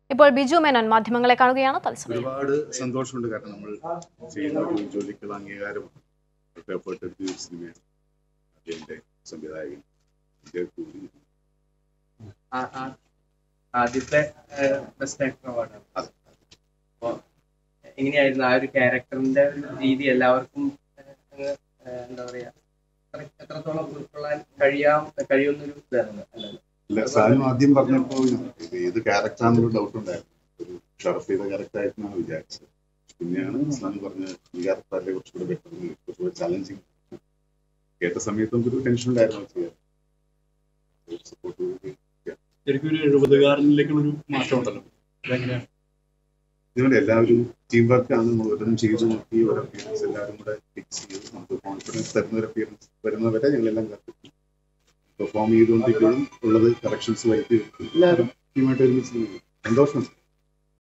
ഇപ്പോൾ ബിജു മേനോൻ മാധ്യമങ്ങളെ കാണുകയാണ് തത്സമയം ഒരുപാട് സന്തോഷമുണ്ട് കാരണം നമ്മൾ ചെയ്യുന്ന ഒരു ജോലിക്കുള്ള അംഗീകാരമാണ് ഒക്കെ എഫേർട്ട് എടുത്ത് ഈ സിനിമയാണ് അതിന്റെ സംവിധായകൻ വിജയ് കൂടി ആ- ആ- ആദ്യത്തെ ബെസ്റ്റ് ആക്ടർ അവാർഡാണ് അപ്പൊ എങ്ങനെയായിരുന്നു ആ ഒരു ക്യാരക്ടറിന്റെ ഒരു രീതി എല്ലാവർക്കും ഏഹ്, അങ്ങ്, ഏഹ്, എന്താ പറയാ എത്ര- എത്രത്തോളം ഉൾക്കൊള്ളാൻ കഴിയാം കഴിയുന്നൊരു ഇതായിരുന്നു അല്ലല്ലോ ഇല്ല സാനും ആദ്യം പറഞ്ഞപ്പോൾ ഇത് ഏത് ക്യാരക്ടറാണെന്നൊരു ഡൗട്ട് ഉണ്ടായിരുന്നു ഒരു ഷറഫ് ചെയ്ത ക്യാരക്ടർ ആയിട്ടാണ് വിചാരിച്ചത് പിന്നെയാണ് സാൻ പറഞ്ഞ ഈ ക്യാരക്ടറിലെ കുറച്ചുകൂടെ ബെറ്റർ കുറച്ചുകൂടെ ചാലഞ്ചിങ് കേട്ട സമയത്ത് നമുക്കൊരു ടെൻഷൻ ഉണ്ടായിരുന്നു ചെയ്യാൻ സപ്പോർട്ട് ശരിക്കും ഒരു എഴുപതുകാരനിലേക്കുള്ള ഒരു മാറ്റം ഉണ്ടല്ലോ അതെങ്ങനെയാ ഇതുകൊണ്ട് എല്ലാവരും ടീം വർക്ക് ആണ് നമ്മൾ ഓരോന്നും ചെയ്തു നോക്കി ഓരോ അപ്പിയറൻസ് എല്ലാവരും കൂടെ ഫിക്സ് ചെയ്ത് നമുക്ക് കോൺഫിഡൻസ് തരുന്ന ഒരു അപ്പിയറൻസ് വരുന്നവരെ ഞങ്ങളെല്ലാം കാത്തിരിക്കും പെർഫോം ചെയ്തുകൊണ്ടിരിക്കുമ്പോഴും ഉള്ളത് കറക്ഷൻസ് വരുത്തി എല്ലാവരും ടീമായിട്ട് ഒരുമിച്ച് സന്തോഷം